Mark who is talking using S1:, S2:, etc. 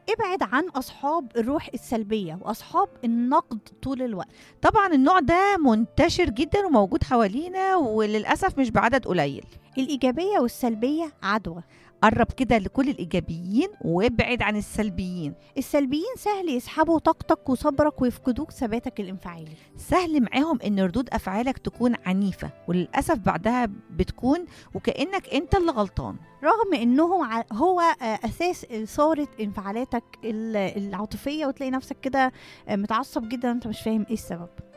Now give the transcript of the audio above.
S1: ابعد عن اصحاب الروح السلبيه واصحاب النقد طول الوقت
S2: طبعا النوع ده منتشر جدا وموجود حوالينا وللاسف مش بعدد قليل
S1: الايجابيه والسلبيه عدوى
S2: قرب كده لكل الايجابيين وابعد عن السلبيين
S1: السلبيين سهل يسحبوا طاقتك وصبرك ويفقدوك ثباتك الانفعالي
S2: سهل معاهم ان ردود افعالك تكون عنيفه وللاسف بعدها بتكون وكانك انت اللي غلطان
S1: رغم انهم ع- هو آه، اساس اثاره انفعالاتك ال- العاطفيه وتلاقي نفسك كده آه، متعصب جدا انت مش فاهم ايه السبب